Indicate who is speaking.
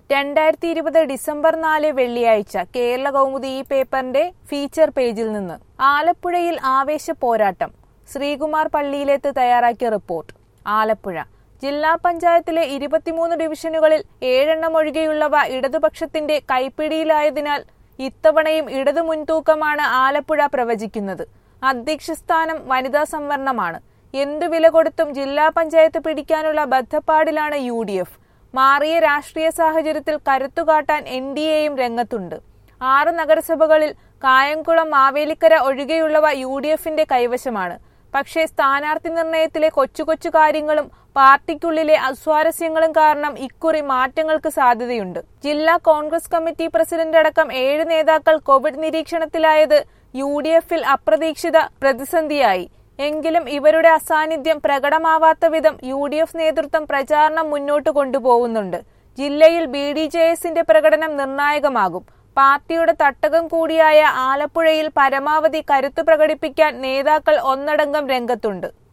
Speaker 1: രണ്ടായിരത്തി ഇരുപത് ഡിസംബർ നാല് വെള്ളിയാഴ്ച കേരള കൗമുദി ഈ പേപ്പറിന്റെ ഫീച്ചർ പേജിൽ നിന്ന് ആലപ്പുഴയിൽ ആവേശ പോരാട്ടം ശ്രീകുമാർ പള്ളിയിലേത്ത് തയ്യാറാക്കിയ റിപ്പോർട്ട് ആലപ്പുഴ ജില്ലാ പഞ്ചായത്തിലെ ഇരുപത്തിമൂന്ന് ഡിവിഷനുകളിൽ ഏഴെണ്ണം ഒഴികെയുള്ളവ ഇടതുപക്ഷത്തിന്റെ കൈപ്പിടിയിലായതിനാൽ ഇത്തവണയും ഇടതു മുൻതൂക്കമാണ് ആലപ്പുഴ പ്രവചിക്കുന്നത് അധ്യക്ഷസ്ഥാനം വനിതാ സംവരണമാണ് എന്തു വില കൊടുത്തും ജില്ലാ പഞ്ചായത്ത് പിടിക്കാനുള്ള ബദ്ധപ്പാടിലാണ് യു ഡി എഫ് മാറിയ രാഷ്ട്രീയ സാഹചര്യത്തിൽ കരുത്തുകാട്ടാൻ എൻ ഡി എയും രംഗത്തുണ്ട് ആറ് നഗരസഭകളിൽ കായംകുളം മാവേലിക്കര ഒഴികെയുള്ളവ യു ഡി എഫിന്റെ കൈവശമാണ് പക്ഷേ സ്ഥാനാർത്ഥി നിർണയത്തിലെ കൊച്ചു കൊച്ചു കാര്യങ്ങളും പാർട്ടിക്കുള്ളിലെ അസ്വാരസ്യങ്ങളും കാരണം ഇക്കുറി മാറ്റങ്ങൾക്ക് സാധ്യതയുണ്ട് ജില്ലാ കോൺഗ്രസ് കമ്മിറ്റി പ്രസിഡന്റ് അടക്കം ഏഴ് നേതാക്കൾ കോവിഡ് നിരീക്ഷണത്തിലായത് യു ഡി എഫിൽ അപ്രതീക്ഷിത പ്രതിസന്ധിയായി എങ്കിലും ഇവരുടെ അസാന്നിധ്യം പ്രകടമാവാത്ത വിധം യു ഡി എഫ് നേതൃത്വം പ്രചാരണം മുന്നോട്ട് കൊണ്ടുപോകുന്നുണ്ട് ജില്ലയിൽ ബി ഡി ജെ എസിന്റെ പ്രകടനം നിർണായകമാകും പാർട്ടിയുടെ തട്ടകം കൂടിയായ ആലപ്പുഴയിൽ പരമാവധി കരുത്തു പ്രകടിപ്പിക്കാൻ നേതാക്കൾ ഒന്നടങ്കം രംഗത്തുണ്ട്